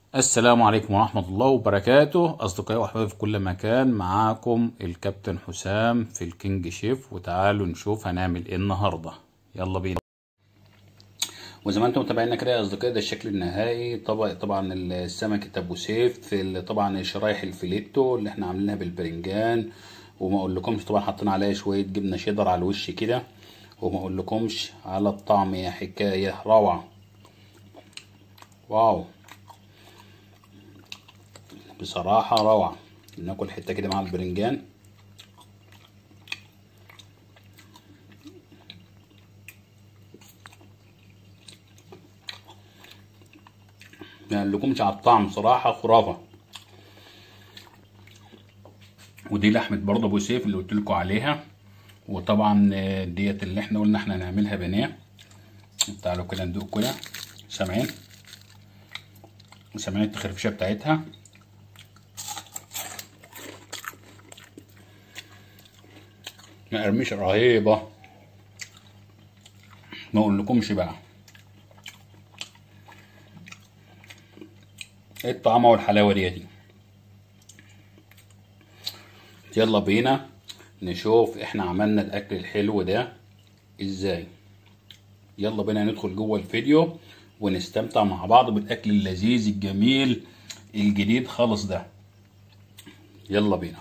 السلام عليكم ورحمة الله وبركاته أصدقائي وأحبابي في كل مكان معاكم الكابتن حسام في الكينج شيف وتعالوا نشوف هنعمل إيه النهاردة يلا بينا وزي ما انتم متابعينا كده يا اصدقائي ده الشكل النهائي طبق طبعا السمكة ابو سيف في ال- طبعا شرايح الفيليتو اللي احنا عاملينها بالبرنجان وما اقول لكمش طبعا حاطين عليها شوية جبنة شيدر على الوش كده وما اقول لكمش على الطعم يا حكاية روعة واو بصراحة روعة ناكل حتة كده مع البرنجان ما لكمش على الطعم صراحة خرافة ودي لحمة برضه ابو سيف اللي قلت لكم عليها وطبعا آه، ديت اللي احنا قلنا احنا هنعملها بانيه تعالوا كده ندوق كده سامعين سامعين التخرفشة بتاعتها مقرمشة رهيبة ما اقولكمش بقى ايه الطعمة والحلاوة دي يلا بينا نشوف احنا عملنا الاكل الحلو ده ازاي يلا بينا ندخل جوه الفيديو ونستمتع مع بعض بالاكل اللذيذ الجميل الجديد خالص ده يلا بينا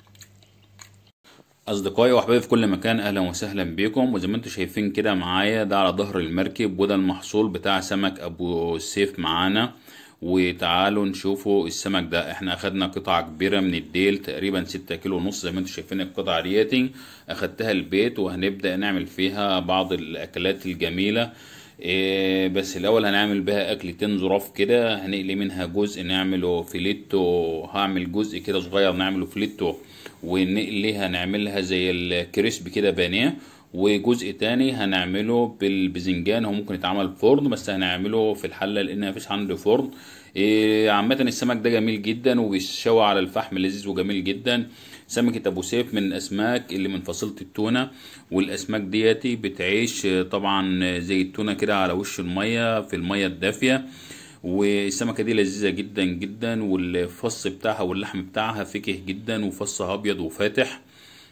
اصدقائي واحبابي في كل مكان اهلا وسهلا بكم وزي ما انتم شايفين كده معايا ده على ظهر المركب وده المحصول بتاع سمك ابو السيف معانا وتعالوا نشوفوا السمك ده احنا اخدنا قطعة كبيرة من الديل تقريبا ستة كيلو ونص زي ما انتم شايفين القطعة دياتي اخدتها البيت وهنبدأ نعمل فيها بعض الاكلات الجميلة إيه بس الاول هنعمل بها اكلتين ظراف كده هنقلي منها جزء نعمله فيليتو هعمل جزء كده صغير نعمله فيليتو ونقليها نعملها زي الكريسب كده بانيه وجزء تاني هنعمله بالبزنجان هو ممكن يتعمل فرن بس هنعمله في الحلة لان مفيش عندي فرن إيه عامة السمك ده جميل جدا وبيشوى على الفحم لذيذ وجميل جدا سمكة ابو سيف من الاسماك اللي من فصيلة التونة والاسماك دياتي بتعيش طبعا زي التونة كده على وش المية في المية الدافية والسمكة دي لذيذة جدا جدا والفص بتاعها واللحم بتاعها فكه جدا وفصها ابيض وفاتح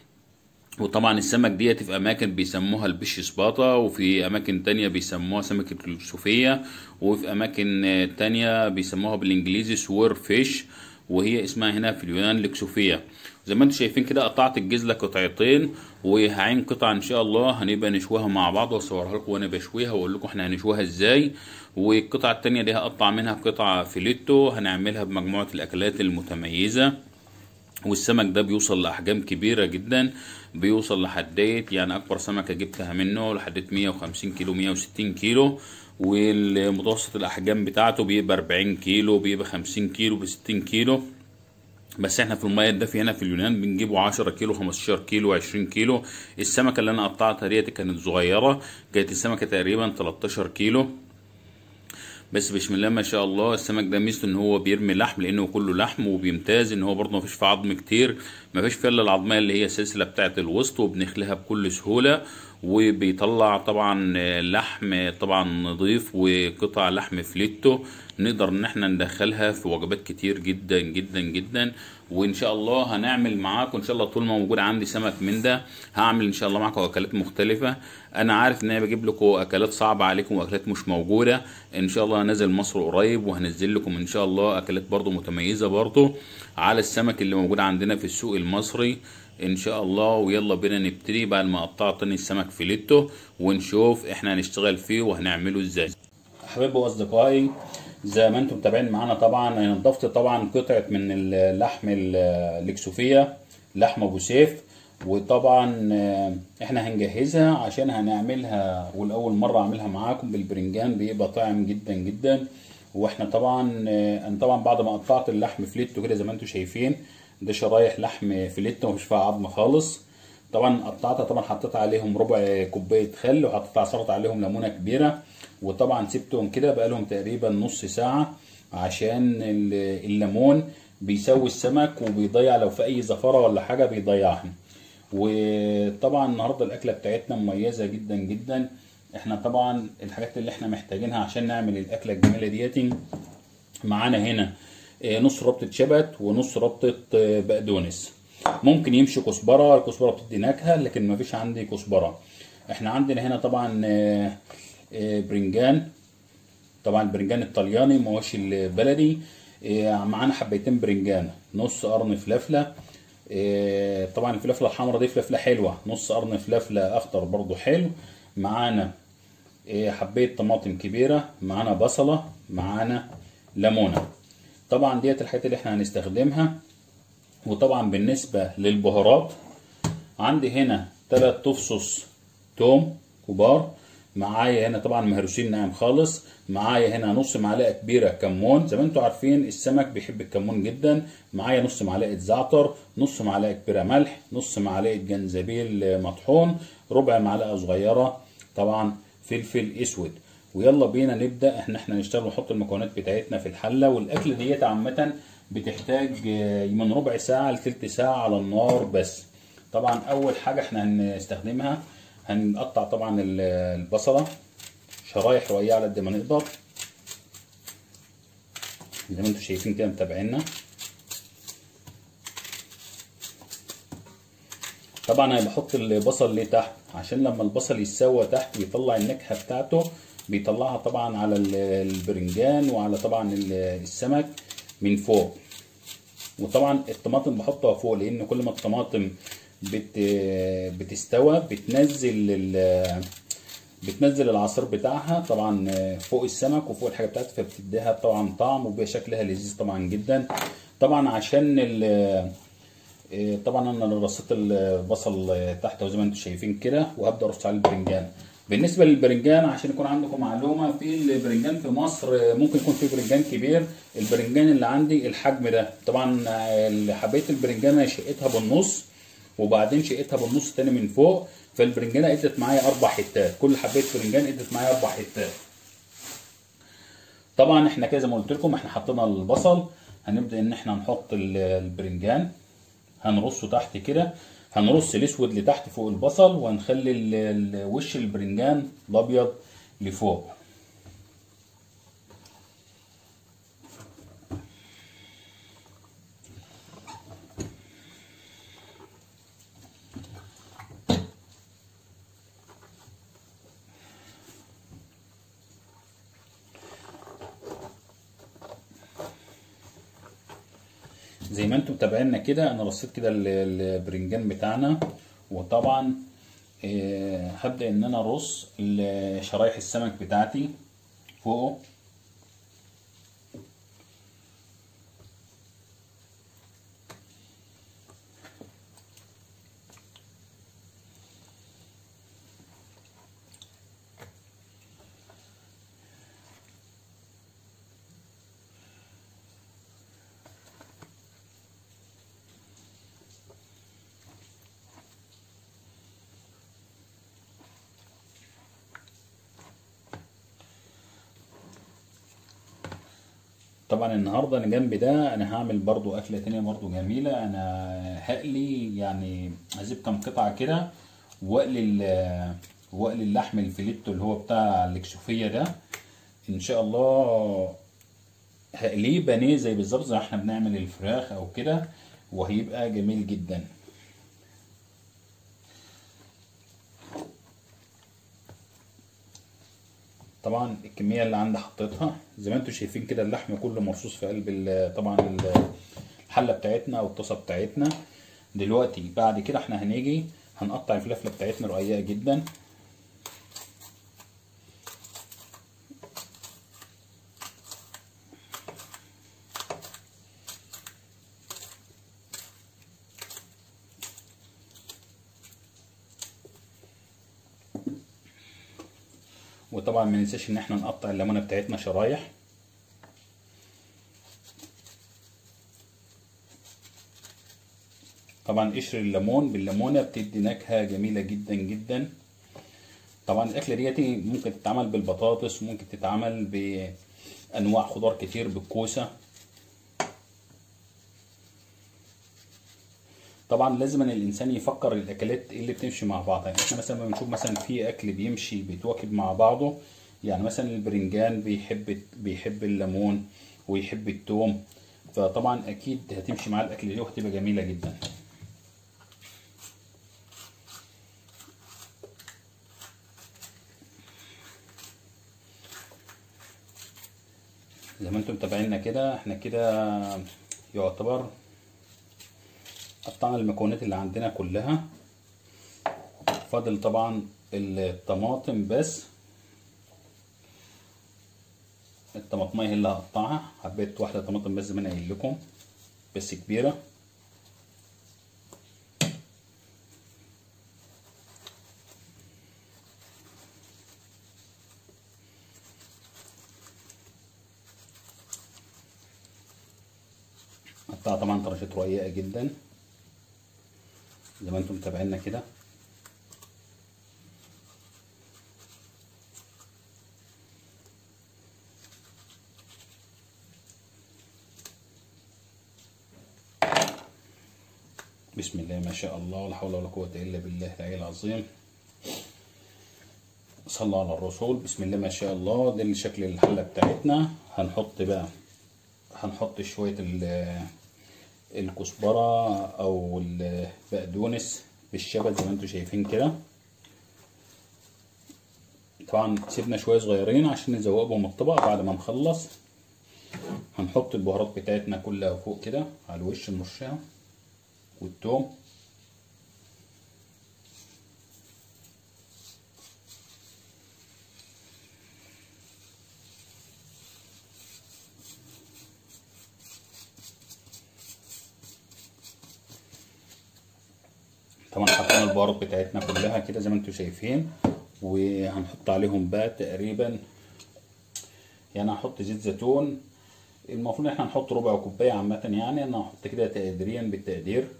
وطبعا السمك ديت في اماكن بيسموها البش سباطة وفي اماكن تانية بيسموها سمكة الصوفية وفي اماكن تانية بيسموها بالانجليزي سوير فيش وهي اسمها هنا في اليونان لكسوفية زي ما انتم شايفين كده قطعت الجزلة قطعتين وهعين قطعة ان شاء الله هنبقى نشويها مع بعض واصورها لكم وانا بشويها واقول لكم احنا هنشويها ازاي والقطعة التانية دي هقطع منها قطعة فيليتو هنعملها بمجموعة الاكلات المتميزة والسمك ده بيوصل لأحجام كبيرة جدا بيوصل لحديت يعني أكبر سمكة جبتها منه لحديت 150 كيلو 160 كيلو والمتوسط الأحجام بتاعته بيبقى 40 كيلو بيبقى 50 كيلو ب 60 كيلو بس احنا في المياه الدافية هنا في اليونان بنجيبه 10 كيلو 15 كيلو 20 كيلو السمكة اللي انا قطعتها ديت كانت صغيرة كانت السمكة تقريبا 13 كيلو بس بسم الله ما شاء الله السمك ده ميزته ان هو بيرمي لحم لانه كله لحم وبيمتاز ان هو برضه ما فيش فيه عظم كتير ما فيش فيه الا العظميه اللي هي السلسله بتاعه الوسط وبنخليها بكل سهوله وبيطلع طبعا لحم طبعا نظيف وقطع لحم فليتو نقدر ان احنا ندخلها في وجبات كتير جدا جدا جدا وان شاء الله هنعمل معاكم ان شاء الله طول ما موجود عندي سمك من ده هعمل ان شاء الله معاكم اكلات مختلفه انا عارف ان انا بجيب لكم اكلات صعبه عليكم واكلات مش موجوده ان شاء الله هنزل مصر قريب وهنزل لكم ان شاء الله اكلات برضو متميزه برضو على السمك اللي موجود عندنا في السوق المصري ان شاء الله ويلا بينا نبتدي بعد ما قطعت تاني السمك فيليتو ونشوف احنا هنشتغل فيه وهنعمله ازاي حبايبي واصدقائي زي ما انتم متابعين معانا طبعا انا نضفت طبعا قطعه من اللحم الاكسوفيه لحم ابو سيف وطبعا آه، احنا هنجهزها عشان هنعملها والاول مره اعملها معاكم بالبرنجان بيبقى طعم جدا جدا واحنا طبعا آه، انا طبعا بعد ما قطعت اللحم فليتو كده زي ما انتم شايفين ده شرايح لحم فليتو مفيش فيها عظم خالص طبعا قطعتها طبعا حطيت عليهم ربع كوبايه خل وحطيت عصرت عليهم ليمونه كبيره وطبعا سبتهم كده بقالهم تقريبا نص ساعه عشان ال- الليمون بيسوي السمك وبيضيع لو في اي زفاره ولا حاجه بيضيعها وطبعا النهارده الاكله بتاعتنا مميزه جدا جدا احنا طبعا الحاجات اللي احنا محتاجينها عشان نعمل الاكله الجميله ديتي معانا هنا آه، نص ربطة شبت ونص ربطة آه، بقدونس ممكن يمشي كزبرة الكزبرة بتدي نكهة لكن مفيش عندي كزبرة احنا عندنا هنا طبعا آه، آه، برنجان طبعا البرنجان الطلياني ما هوش البلدي آه، معانا حبيتين برنجان نص قرن فلفله آه، طبعا الفلفله الحمراء دي فلفله حلوه نص قرن فلفله اخضر برضو حلو معانا آه، حبايه طماطم كبيره معانا بصله معانا ليمونه طبعا ديت الحاجات اللي احنا هنستخدمها وطبعا بالنسبه للبهارات عندي هنا تلات تفصص توم كبار معايا هنا طبعا مهروسين ناعم خالص معايا هنا نص معلقه كبيره كمون زي ما انتم عارفين السمك بيحب الكمون جدا معايا نص معلقه زعتر نص معلقه كبيره ملح نص معلقه جنزبيل مطحون ربع معلقه صغيره طبعا فلفل اسود ويلا بينا نبدا احنا احنا نشتغل ونحط المكونات بتاعتنا في الحله والاكل ديت عامه بتحتاج آه، من ربع ساعه لثلث ساعه على النار بس طبعا اول حاجه احنا هنستخدمها هنقطع طبعا ال- البصله شرايح رقيقه على قد ما نقدر زي ما انتم شايفين كده متابعينا طبعا انا بحط البصل ليه تحت عشان لما البصل يتسوى تحت بيطلع النكهه بتاعته بيطلعها طبعا على ال- البرنجان وعلى طبعا ال- السمك من فوق وطبعا الطماطم بحطها فوق لان كل ما الطماطم بت بتستوى بتنزل ال بتنزل العصير بتاعها طبعا فوق السمك وفوق الحاجه بتاعتها فبتديها طبعا طعم وبيبقى شكلها لذيذ طبعا جدا طبعا عشان ال طبعا انا رصيت البصل تحت وزي ما انتم شايفين كده وهبدا ارص عليه البرنجان بالنسبه للبرنجان عشان يكون عندكم معلومه في البرنجان في مصر ممكن يكون في برنجان كبير البرنجان اللي عندي الحجم ده طبعا حبايه البرنجان انا شقتها بالنص وبعدين شقتها بالنص تاني من فوق فالبرنجانه ادت معايا اربع حتات كل حبايه برنجان ادت معايا اربع حتات طبعا احنا كده زي ما قلت لكم احنا حطينا البصل هنبدا ان احنا نحط ال- البرنجان هنرصه تحت كده هنرص الاسود لتحت فوق البصل وهنخلي ال- ال- وش البرنجان الابيض لفوق زي ما انتم متابعينا كده انا رصيت كده ال- البرنجان بتاعنا وطبعا آه، هبدا ان انا ارص ال- شرايح السمك بتاعتي فوقه طبعا النهارده انا جنب ده انا هعمل برضو اكله تانية برضو جميله انا هقلي يعني هجيب كام قطعه كده واقلي ال- واقلي اللحم الفيليتو اللي هو بتاع الاكسوفيه ده ان شاء الله هقليه بانيه زي بالظبط زي ما احنا بنعمل الفراخ او كده وهيبقى جميل جدا طبعا الكميه اللي عندي حطيتها زي ما انتم شايفين كده اللحم كله مرصوص في قلب ال- طبعا ال- الحله بتاعتنا او الطاسه بتاعتنا دلوقتي بعد كده احنا هنيجي هنقطع الفلفله بتاعتنا رقيقه جدا وطبعا ما ننساش ان احنا نقطع الليمونه بتاعتنا شرايح طبعا قشر الليمون بالليمونه بتدي نكهه جميله جدا جدا طبعا الاكله ديتي ممكن تتعمل بالبطاطس ممكن تتعمل بانواع خضار كتير بالكوسه طبعا لازم أن الانسان يفكر الاكلات إيه اللي بتمشي مع بعضها يعني احنا مثلا لما بنشوف مثلا في اكل بيمشي بيتواكب مع بعضه يعني مثلا البرنجان بيحب بيحب الليمون ويحب التوم فطبعا اكيد هتمشي معاه الاكل دي وهتبقى جميله جدا زي ما انتم متابعينا كده احنا كده يعتبر قطعنا المكونات اللي عندنا كلها فاضل طبعا الطماطم بس الطماطمية هي اللي هقطعها حبيت واحدة طماطم بس زي ما انا قايل لكم بس كبيرة قطعها طبعا طرشات رقيقة جدا زي ما انتم متابعينا كده بسم الله ما شاء الله ولا حول ولا قوة إلا بالله العلي العظيم صلى على الرسول بسم الله ما شاء الله ده شكل الحلة بتاعتنا هنحط بقى هنحط شوية الكزبرة أو البقدونس بالشبت زي ما انتم شايفين كده طبعا سيبنا شوية صغيرين عشان نزوق بهم الطبق بعد ما نخلص هنحط البهارات بتاعتنا كلها فوق كده على الوش نرشها والثوم طبعا حطينا البهارات بتاعتنا كلها كده زي ما انتم شايفين وهنحط عليهم بقى تقريبا يعني هحط زيت زيتون المفروض ان احنا نحط ربع كوبايه عامه يعني انا هحط كده تقديريا بالتقدير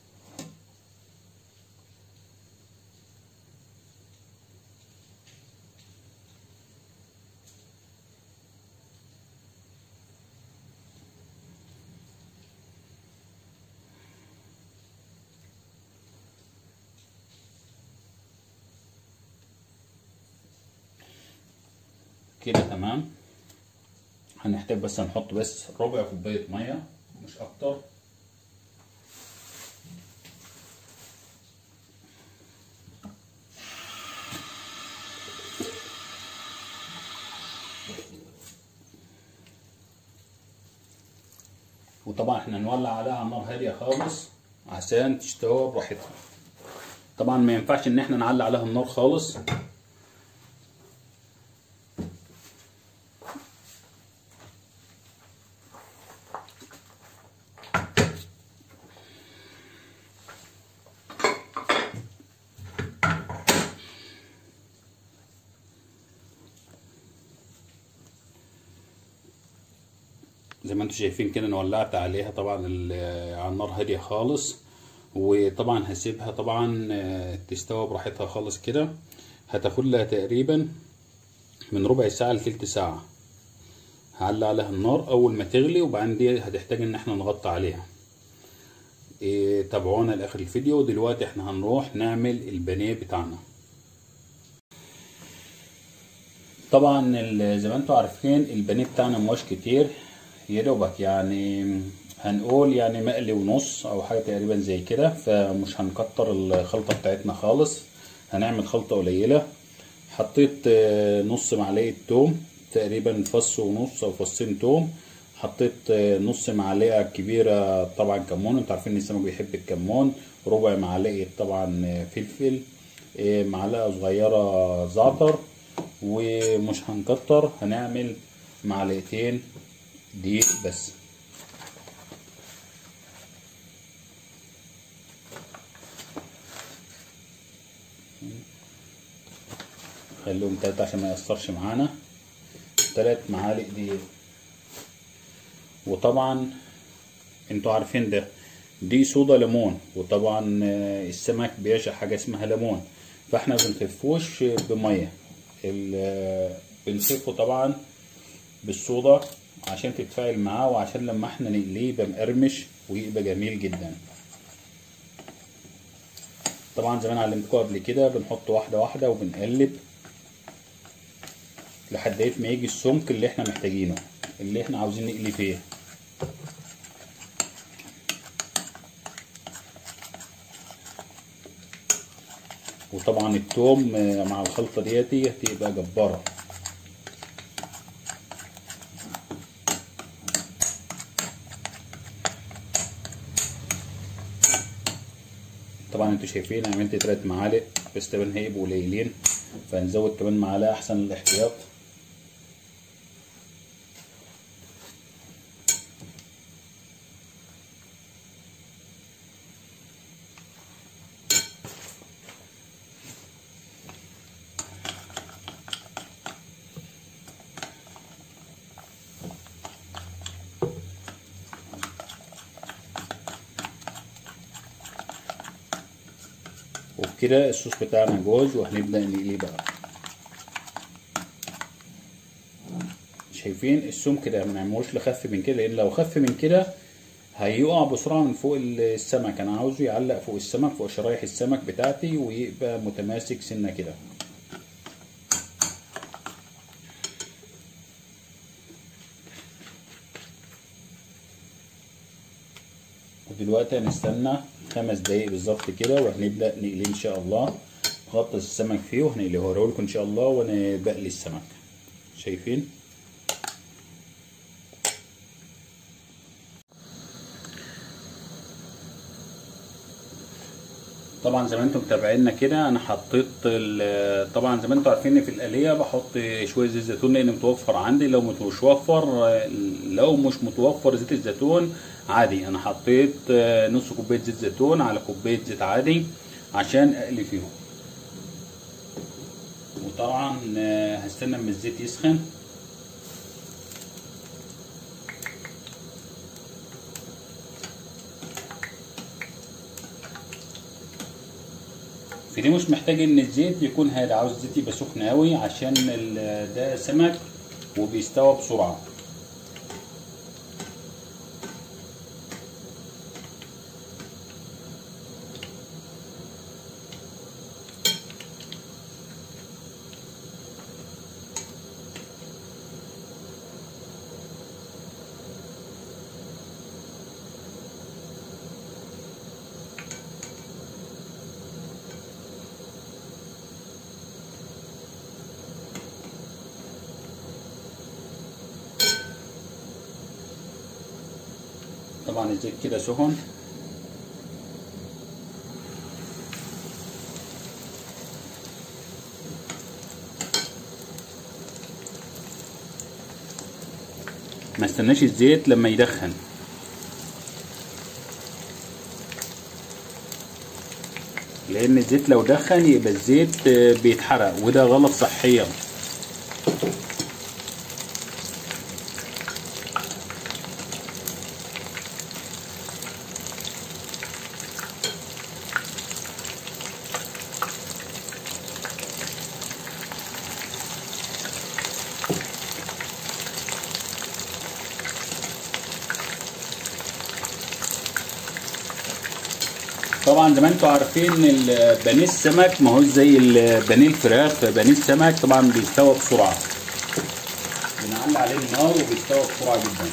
كده تمام هنحتاج بس نحط بس ربع كوبايه ميه مش اكتر وطبعا احنا نولع عليها على نار هاديه خالص عشان تستوي براحتها طبعا ما ينفعش ان احنا نعلي عليها النار خالص زي ما انتم شايفين كده انا ولعت عليها طبعا على النار هاديه خالص وطبعا هسيبها طبعا تستوي براحتها خالص كده هتاخد لها تقريبا من ربع ساعه لتلت ساعه هعلي عليها النار اول ما تغلي وبعدين دي هتحتاج ان احنا نغطي عليها إيه تابعونا لاخر الفيديو دلوقتي احنا هنروح نعمل البانيه بتاعنا طبعا زي ما انتم عارفين البانيه بتاعنا مش كتير يا دوبك يعني هنقول يعني مقلي ونص او حاجه تقريبا زي كده فمش هنكتر الخلطه بتاعتنا خالص هنعمل خلطه قليله حطيت نص معلقه توم تقريبا فص ونص او فصين توم حطيت نص معلقه كبيره طبعا كمون انتوا عارفين ان السمك بيحب الكمون ربع معلقه طبعا فلفل معلقه صغيره زعتر ومش هنكتر هنعمل معلقتين دقيق بس خليهم تلاتة عشان ما يأثرش معانا تلات معالق دقيق وطبعا انتوا عارفين ده دي صودا ليمون وطبعا السمك بيعشق حاجة اسمها ليمون فاحنا بنخفوش بمية بنخفه طبعا بالصودا عشان تتفاعل معاه وعشان لما احنا نقليه يبقى مقرمش ويبقى جميل جدا طبعا زي ما انا علمتكم قبل كده بنحط واحده واحده وبنقلب لحد ما يجي السمك اللي احنا محتاجينه اللي احنا عاوزين نقلي فيه وطبعا التوم مع الخلطة ديتي هتبقى جبارة طبعا انتوا شايفين عملت تلات معالق بس طبعا هيبقوا قليلين فهنزود كمان معلقة احسن للاحتياط وبكده الصوص بتاعنا جاهز وهنبدأ نقليه بقى شايفين السمك ده ما نعملوش لخف من كده لان لو خف من كده هيقع بسرعة من فوق السمك انا عاوزه يعلق فوق السمك فوق شرايح السمك بتاعتي ويبقى متماسك سنة كده ودلوقتي هنستنى خمس دقايق بالظبط كده وهنبدأ نقليه ان شاء الله نغطس السمك فيه وهنقليه هوريهولكم ان شاء الله وانا بقلي السمك شايفين طبعا زي ما انتم متابعينا كده انا حطيت طبعا زي ما انتم عارفين في القليه بحط شويه زيت زيتون لان متوفر عندي لو مش متوفر لو مش متوفر زيت الزيتون عادي انا حطيت نص كوبايه زيت زيتون على كوبايه زيت عادي عشان اقلي فيهم وطبعا هستنى اما الزيت يسخن في دي مش محتاج ان الزيت يكون هادي عاوز الزيت يبقى سخن قوي عشان ده سمك وبيستوى بسرعه طبعا الزيت كده سخن ما استناش الزيت لما يدخن لان الزيت لو دخن يبقى الزيت بيتحرق وده غلط صحيا طبعا زي ما انتم عارفين بانيه السمك ما هو زي بانيه الفراخ بانيه السمك طبعا بيستوى بسرعه بنعلي عليه النار وبيستوى بسرعه جدا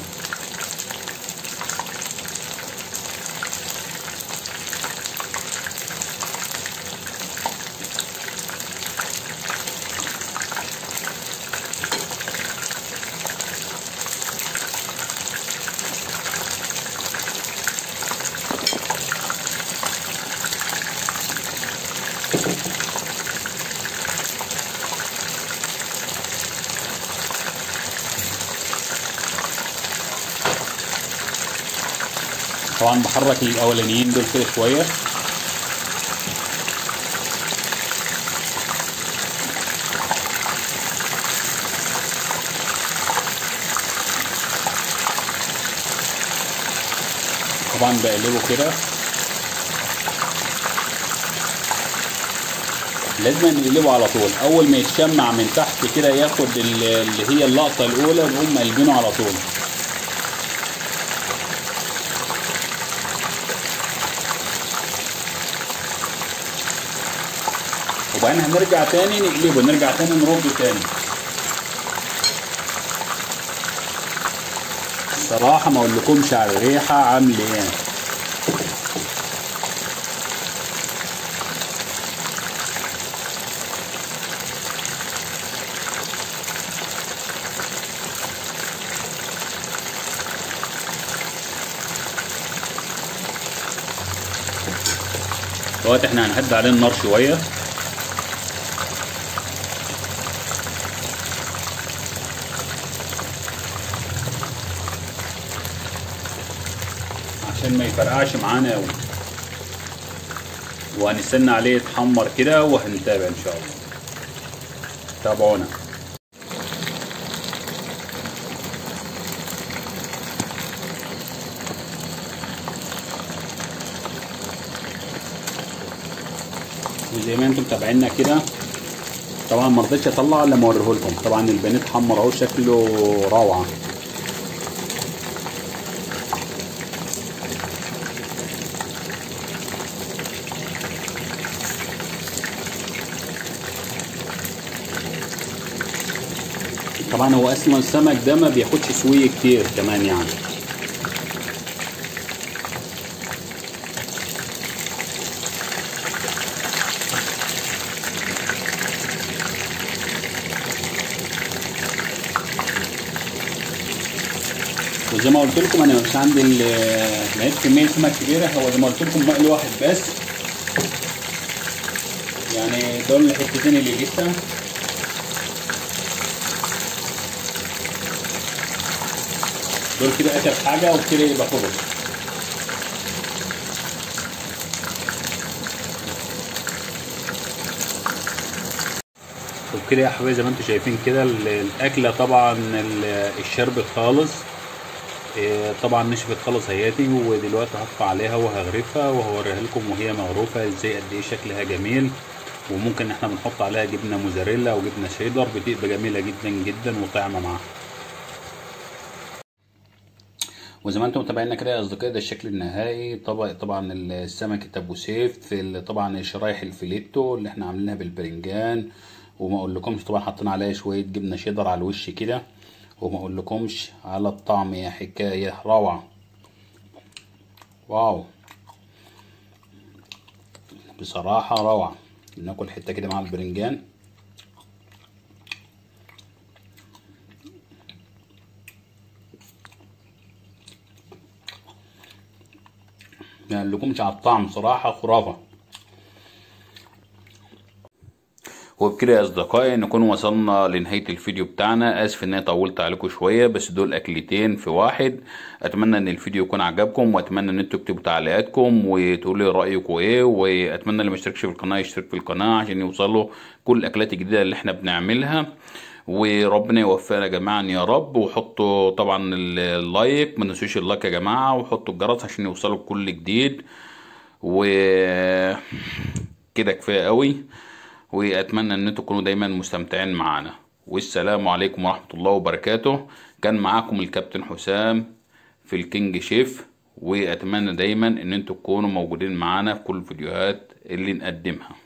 طبعا بحرك الاولانيين دول كده شويه طبعا بقلبه كده لازم نقلبه على طول اول ما يتشمع من تحت كده ياخد اللي هي اللقطه الاولى نقوم قلبينه على طول وبعدين هنرجع تاني نقلبه نرجع تاني نرده تاني بصراحة ما اقولكمش على الريحة عاملة ايه دلوقتي احنا هنهدي عليه النار شوية عشان ما يفرقعش معانا قوي وهنستنى عليه يتحمر كده وهنتابع ان شاء الله تابعونا وزي ما انتم متابعينا كده طبعا ما رضيتش اطلع الا ما اوريه لكم طبعا البانيه اتحمر اهو شكله روعه طبعا هو اصلا السمك ده ما بياخدش سويه كتير كمان يعني وزي ما قلت لكم انا مش عندي لقيت كميه سمك كبيره هو زي ما قلت لكم مقلي واحد بس يعني دول الحتتين اللي لسه دول كده اخر حاجه وكده يبقى خلص وبكده يا حبايبي زي ما انتم شايفين كده الاكله طبعا الشرب خالص طبعا نشفت خالص هياتي ودلوقتي هطفى عليها وهغرفها وهوريها لكم وهي مغروفه ازاي قد ايه شكلها جميل وممكن احنا بنحط عليها جبنه موزاريلا او جبنه شيدر بتبقى جميله جدا جدا وطعمه معاها وزي ما انتم متابعينا كده يا اصدقائي ده الشكل النهائي طبق طبعا السمك ابو سيف في طبعا شرايح الفيليتو اللي احنا عاملينها بالبرنجان وما اقولكمش طبعا حاطين عليها شويه جبنه شيدر على الوش كده وما اقولكمش على الطعم يا حكايه روعه واو بصراحه روعه ناكل حته كده مع البرنجان يعني لكمش على الطعم صراحة خرافة وبكده يا اصدقائي نكون وصلنا لنهاية الفيديو بتاعنا اسف ان انا طولت عليكم شوية بس دول اكلتين في واحد اتمنى ان الفيديو يكون عجبكم واتمنى ان انتوا تكتبوا تعليقاتكم وتقولوا لي رايكم ايه واتمنى اللي ما اشتركش في القناة يشترك في القناة عشان يوصلوا كل الاكلات الجديدة اللي احنا بنعملها وربنا يوفقنا جميعا يا رب وحطوا طبعا اللايك ما تنسوش اللايك يا جماعه وحطوا الجرس عشان يوصلوا كل جديد و كده كفايه قوي واتمنى ان انتوا تكونوا دايما مستمتعين معانا والسلام عليكم ورحمه الله وبركاته كان معاكم الكابتن حسام في الكينج شيف واتمنى دايما ان انتوا تكونوا موجودين معانا في كل الفيديوهات اللي نقدمها